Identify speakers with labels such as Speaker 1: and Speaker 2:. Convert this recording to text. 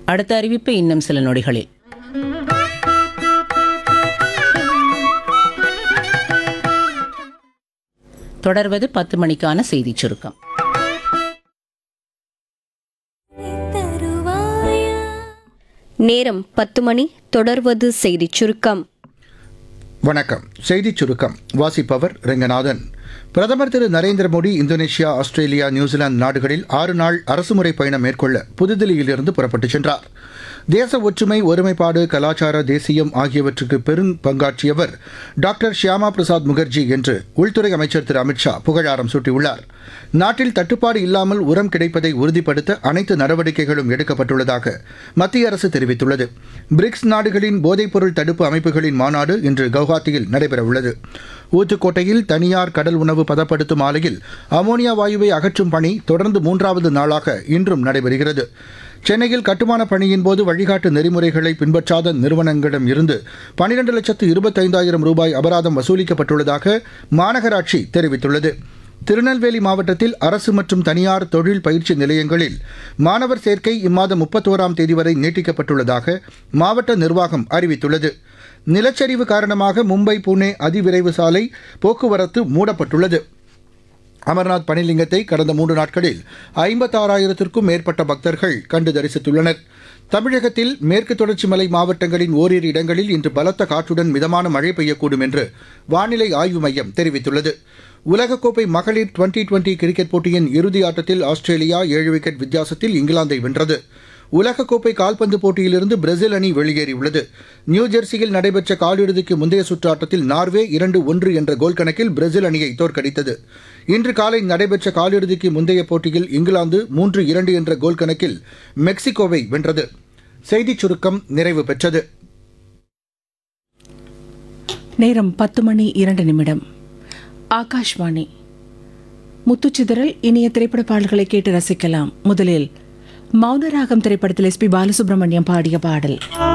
Speaker 1: அடுத்த அறிவிப்பு இன்னும் சில நொடிகளில் தொடர்வது பத்து மணிக்கான செய்திச் சுருக்கம்
Speaker 2: நேரம் பத்து மணி தொடர்வது செய்திச் சுருக்கம்
Speaker 3: வணக்கம் செய்திச் சுருக்கம் வாசிப்பவர் ரெங்கநாதன் பிரதமர் Thiru Narendra Modi Indonesia Australia New Zealand நாடுகளில் ஆறு நாள் அரசுமுறை பயணம் மேற்கொள்ள புதுதில்லியிலிருந்து புறப்பட்டுச் சென்றார் தேச ஒற்றுமை ஒருமைப்பாடு கலாச்சார தேசியம் ஆகியவற்றுக்கு பெரும் பங்காற்றியவர் டாக்டர் ஷியாமா பிரசாத் முகர்ஜி என்று உள்துறை அமைச்சர் திரு அமித்ஷா புகழாரம் சூட்டியுள்ளார் நாட்டில் தட்டுப்பாடு இல்லாமல் உரம் கிடைப்பதை உறுதிப்படுத்த அனைத்து நடவடிக்கைகளும் எடுக்கப்பட்டுள்ளதாக மத்திய அரசு தெரிவித்துள்ளது பிரிக்ஸ் நாடுகளின் போதைப்பொருள் தடுப்பு அமைப்புகளின் மாநாடு இன்று கவுஹாத்தியில் நடைபெறவுள்ளது ஊத்துக்கோட்டையில் தனியார் கடல் உணவு பதப்படுத்தும் ஆலையில் அமோனியா வாயுவை அகற்றும் பணி தொடர்ந்து மூன்றாவது நாளாக இன்றும் நடைபெறுகிறது சென்னையில் கட்டுமான பணியின் போது வழிகாட்டு நெறிமுறைகளை பின்பற்றாத நிறுவனங்களிடம் இருந்து பனிரெண்டு லட்சத்து இருபத்தைந்தாயிரம் ரூபாய் அபராதம் வசூலிக்கப்பட்டுள்ளதாக மாநகராட்சி தெரிவித்துள்ளது திருநெல்வேலி மாவட்டத்தில் அரசு மற்றும் தனியார் தொழில் பயிற்சி நிலையங்களில் மாணவர் சேர்க்கை இம்மாதம் முப்பத்தோராம் தேதி வரை நீட்டிக்கப்பட்டுள்ளதாக மாவட்ட நிர்வாகம் அறிவித்துள்ளது நிலச்சரிவு காரணமாக மும்பை புனே அதிவிரைவு சாலை போக்குவரத்து மூடப்பட்டுள்ளது அமர்நாத் பனிலிங்கத்தை கடந்த மூன்று நாட்களில் ஐம்பத்தாறாயிரத்திற்கும் மேற்பட்ட பக்தர்கள் கண்டு தரிசித்துள்ளனர் தமிழகத்தில் மேற்கு தொடர்ச்சி மலை மாவட்டங்களின் ஓரிரு இடங்களில் இன்று பலத்த காற்றுடன் மிதமான மழை பெய்யக்கூடும் என்று வானிலை ஆய்வு மையம் தெரிவித்துள்ளது உலகக்கோப்பை மகளிர் டுவெண்டி டுவெண்டி கிரிக்கெட் போட்டியின் இறுதி ஆட்டத்தில் ஆஸ்திரேலியா ஏழு விக்கெட் வித்தியாசத்தில் இங்கிலாந்தை வென்றது உலகக்கோப்பை கால்பந்து போட்டியிலிருந்து பிரேசில் அணி வெளியேறியுள்ளது நியூ ஜெர்சியில் நடைபெற்ற காலிறுதிக்கு முந்தைய சுற்று ஆட்டத்தில் நார்வே இரண்டு ஒன்று என்ற கோல் கணக்கில் பிரேசில் அணியை தோற்கடித்தது இன்று காலை நடைபெற்ற காலிறுதிக்கு முந்தைய போட்டியில் இங்கிலாந்து மூன்று இரண்டு என்ற கோல் கணக்கில் மெக்சிகோவை வென்றது செய்திச் சுருக்கம் நிறைவு பெற்றது
Speaker 4: நேரம் பத்து மணி இரண்டு நிமிடம் ஆகாஷ்வாணி முத்துச்சிதறல் இனிய திரைப்பட பாடல்களை கேட்டு ரசிக்கலாம் முதலில் மௌனராகம் திரைப்படத்தில் எஸ்பி பாலசுப்ரமணியம் பாடிய பாடல்